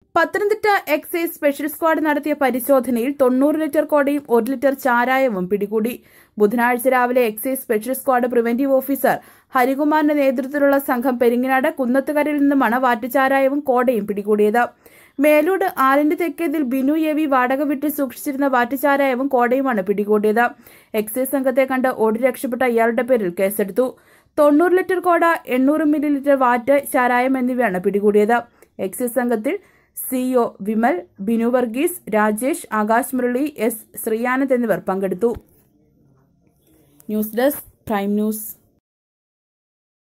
Pathanamthitta excise special squad നടത്തിയ പരിശോധനയിൽ തൊണ്ണൂറ് ലിറ്റർ കോടയും ഒരു ലിറ്റർ ചാരായവും പിടികൂടി ബുധനാഴ്ച രാവിലെ excise special squad preventive officer ഹരികുമാറിന്റെ നേതൃത്വത്തിലുള്ള സംഘം പെരിങ്ങനാട് കുന്നത്തുകരയിൽ നിന്നുമാണ് വാറ്റുചാരായവും കോടയും പിടികൂടിയത് മേലൂട് ആലിന്റെ തെക്കേതിൽ ബിനു എ വി വാടക വിട്ട് സൂക്ഷിച്ചിരുന്ന വാറ്റുചാരായവും കോടയുമാണ് പിടികൂടിയത് എക്സൈസ് സംഘത്തെ കണ്ട് ഓടി രക്ഷപ്പെട്ട ഇയാളുടെ പേരിൽ കേസെടുത്തു തൊണ്ണൂറ് ലിറ്റർ കോട എണ്ണൂറ് മില്ലി ലിറ്റർ വാറ്റ് ചാരായം എന്നിവയാണ് പിടികൂടിയത് എക്സൈസ് സംഘത്തിൽ സിഒ വിമൽ ബിനു വർഗീസ് രാജേഷ് ആകാശ് മുരളി എസ് ശ്രീയാനന്ദ് എന്നിവർ പങ്കെടുത്തു ന്യൂസ് ഡെസ്ക് പ്രൈം ന്യൂസ്